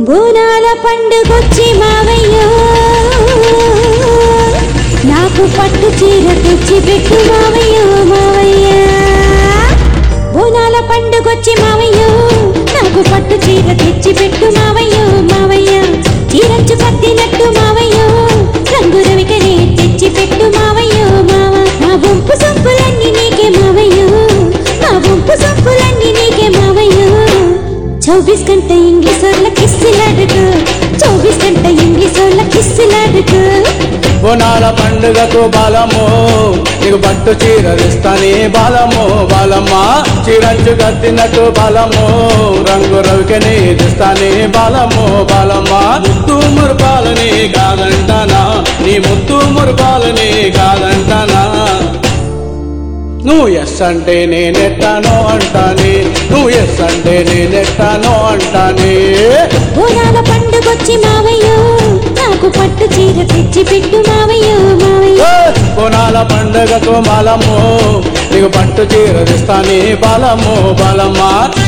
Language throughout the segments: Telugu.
బోనాల పండుగొచ్చి మావయ్యో నాకు పట్టు చీర తెచ్చి పెట్టు మావయ్యో మావయ్య బోనాల పండుగొచ్చి మావయ్యో నాకు పట్టు చీర తెచ్చి పెట్టు మావయ్యో మావయ్య చీరంచు కత్తినట్టు మావయ్యో రంగు రవికనే తెచ్చి పెట్టు మావయ్యో మావ నా బొంపు సొంపులన్నీ నీకే మావయ్యో నా బొంపు సొంపులన్నీ నీకే మావయ్యో चौबीस घंटे इंग्लिश और किस लड़क चौबीस घंटे इंग्लिश और किस लड़क బోనాల పండుగకు బలము నీకు పట్టు చీర ఇస్తాని బలము బలమ్మా చీరంచు కత్తినట్టు బలము రంగు రవికని ఇస్తాని బలము బలమ్మా ముత్తు మురుపాలని కాదంటానా నీ ముత్తు మురుపాలని కాదంటానా నువ్వు ఎస్ అంటే నేనెట్టానో అంటానే నువ్వు ఎస్ అంటే నేనెట్టానో అంటానే బోనాల పండుగొచ్చి మావయ్యో నాకు పట్టు చీర తెచ్చి పెట్టు మావయ్యో మావయ్య కోనాల పండుగకు బలము నీకు పట్టు చీర ఇస్తాని బలము బలమ్మా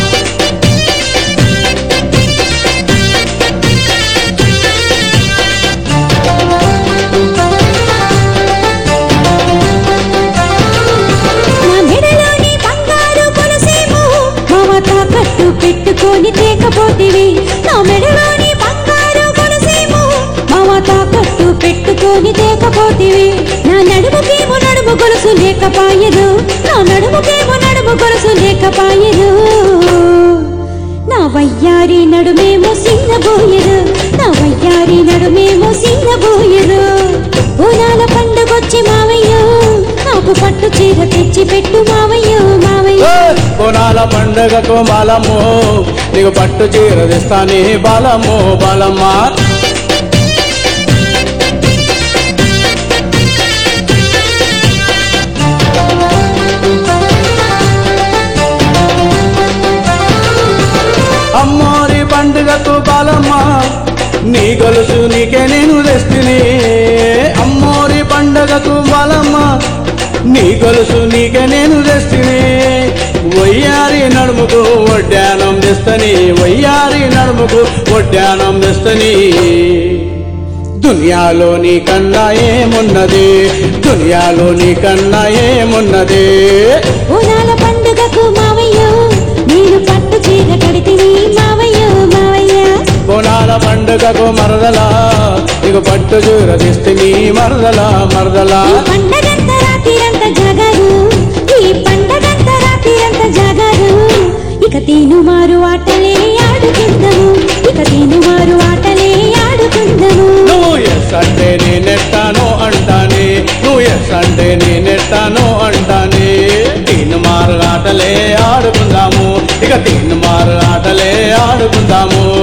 నా మెడలోని బంగారు కొలుసేమో మామ తాకట్టు పెట్టుకొని తేకపోతివి నా మెడలోని బంగారు కొలుసేమో మామ తాకట్టు పెట్టుకొని తేకపోతివి నా నడుముకేమో నడుము గొలుసు లేకపాయదు నా నడుముకేమో నడుము గొలుసు లేకపాయదు నా వయ్యారి నడుమేమో సిన్నబోయదు నా వయ్యారి నడుమేమో సిన్నబోయదు బోనాల పండుగొచ్చి మావయ్యో నాకు పట్టు చీర తెచ్చి పెట్టు మావయ్యో మావయ్య కోనాల పండుగకు బలము నీకు పట్టు చీర ఇస్తాని బలము బలమ్మా అమ్మోరి పండుగకు బలమ్మా నీ గొలుసు నీకే నేను తెస్తిని అమ్మోరి పండుగకు బలమ్మా నీ గొలుసు నీకే నేను తెస్తిని వయ్యారి నడుముకు వడ్డానం తెస్తని వయ్యారి నడుముకు వడ్డానం తెస్తని దునియాలో నీ కన్నా ఏమున్నది దునియాలో నీ కన్నా ఏమున్నది బోనాల పండుగకు మావయ్యో నేను పట్టు చీర కడితిని మావయ్యో మావయ్య బోనాల పండుగకు మరదలా నీకు పట్టు చీర తెస్తిని మరదలా మరదలా ఈ పండగంత రాత్రిరంత జాగారు ఈ పండగంత రాత్రిరంత జాగారు ఇక తీను మారు ఆటలే ఆడుకుందాము ఇక తీను మారు ఆటలే ఆడుకుందాము నువ్వు ఎస్ అంటే నేనెట్టాను అంటానే నువ్వు ఎస్ అంటే నేనెట్టాను అంటానే తీన్ మారు ఆటలే ఆడుకుందాము ఇక తీన్ మారు ఆటలే ఆడుకుందాము